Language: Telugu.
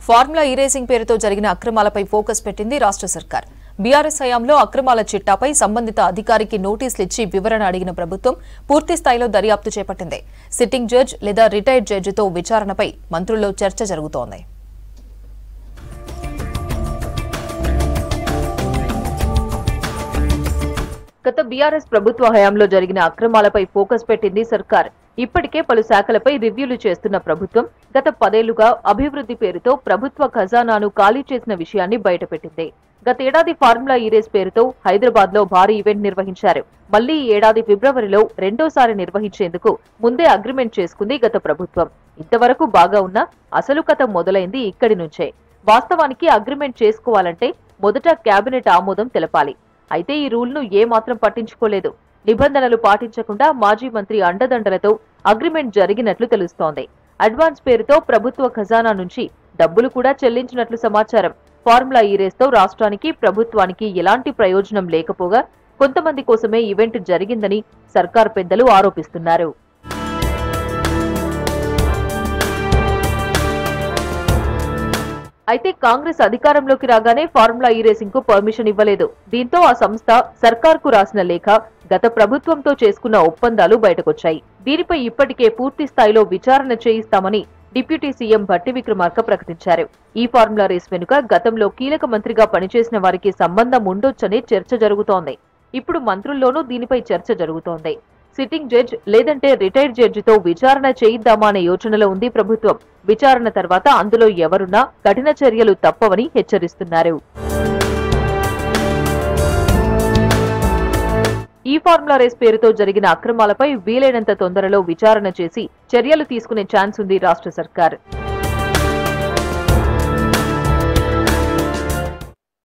ఫార్ములా ఈ రేసింగ్ పేరుతో జరిగిన అక్రమాలపై ఫోకస్ పెట్టింది రాష్ట్ర సర్కార్ బీఆర్ఎస్ హయాంలో అక్రమాల చిట్టాపై సంబంధిత అధికారికి నోటీసులు ఇచ్చి వివరణ అడిగిన ప్రభుత్వం పూర్తి స్థాయిలో దర్యాప్తు చేపట్టింది సిట్టింగ్ జడ్జ్ లేదా రిటైర్డ్ జడ్జితో విచారణపై మంత్రుల్లో చర్చ జరుగుతోంది గత బీఆర్ఎస్ ప్రభుత్వ హయాంలో జరిగిన అక్రమాలపై ఫోకస్ పెట్టింది సర్కార్ ఇప్పటికే పలు శాఖలపై రివ్యూలు చేస్తున్న ప్రభుత్వం గత పదేళ్లుగా అభివృద్ధి పేరుతో ప్రభుత్వ ఖజానాను ఖాళీ చేసిన విషయాన్ని బయటపెట్టింది గతేడాది ఫార్ములా ఈ రేస్ పేరుతో హైదరాబాద్ లో భారీ ఈవెంట్ నిర్వహించారు మళ్లీ ఈ ఏడాది ఫిబ్రవరిలో రెండోసారి నిర్వహించేందుకు ముందే అగ్రిమెంట్ చేసుకుంది గత ప్రభుత్వం ఇంతవరకు బాగా ఉన్నా అసలు కథ మొదలైంది ఇక్కడి నుంచే వాస్తవానికి అగ్రిమెంట్ చేసుకోవాలంటే మొదట కేబినెట్ ఆమోదం తెలపాలి అయితే ఈ రూల్ను ఏమాత్రం పట్టించుకోలేదు నిబంధనలు పాటించకుండా మాజీ మంత్రి అండదండలతో అగ్రిమెంట్ జరిగినట్లు తెలుస్తోంది అడ్వాన్స్ పేరుతో ప్రభుత్వ ఖజానా నుంచి డబ్బులు కూడా చెల్లించినట్లు సమాచారం ఫార్ములా ఈ రేస్తో రాష్ట్రానికి ప్రభుత్వానికి ఎలాంటి ప్రయోజనం లేకపోగా కొంతమంది కోసమే ఈవెంట్ జరిగిందని సర్కార్ పెద్దలు ఆరోపిస్తున్నారు అయితే కాంగ్రెస్ అధికారంలోకి రాగానే ఫార్ములా ఈ రేసింగ్ కు పర్మిషన్ ఇవ్వలేదు దీంతో ఆ సంస్థ సర్కార్కు రాసిన లేఖ గత ప్రభుత్వంతో చేసుకున్న ఒప్పందాలు బయటకొచ్చాయి దీనిపై ఇప్పటికే పూర్తి స్థాయిలో విచారణ చేయిస్తామని డిప్యూటీ సీఎం భట్టి విక్రమార్క ప్రకటించారు ఈ ఫార్ములా రేస్ వెనుక గతంలో కీలక మంత్రిగా పనిచేసిన వారికి సంబంధం ఉండొచ్చనే చర్చ జరుగుతోంది ఇప్పుడు మంత్రుల్లోనూ దీనిపై చర్చ జరుగుతోంది సిట్టింగ్ జడ్జ్ లేదంటే రిటైర్డ్ జడ్జితో విచారణ చేయిద్దామా అనే యోచనలో ఉంది ప్రభుత్వం విచారణ తర్వాత అందులో ఎవరున్నా కఠిన చర్యలు తప్పవని హెచ్చరిస్తున్నారు ఈ ఫార్ములా రేస్ పేరుతో జరిగిన అక్రమాలపై వీలైనంత తొందరలో విచారణ చేసి చర్యలు తీసుకునే ఛాన్స్ ఉంది రాష్ట్ర సర్కార్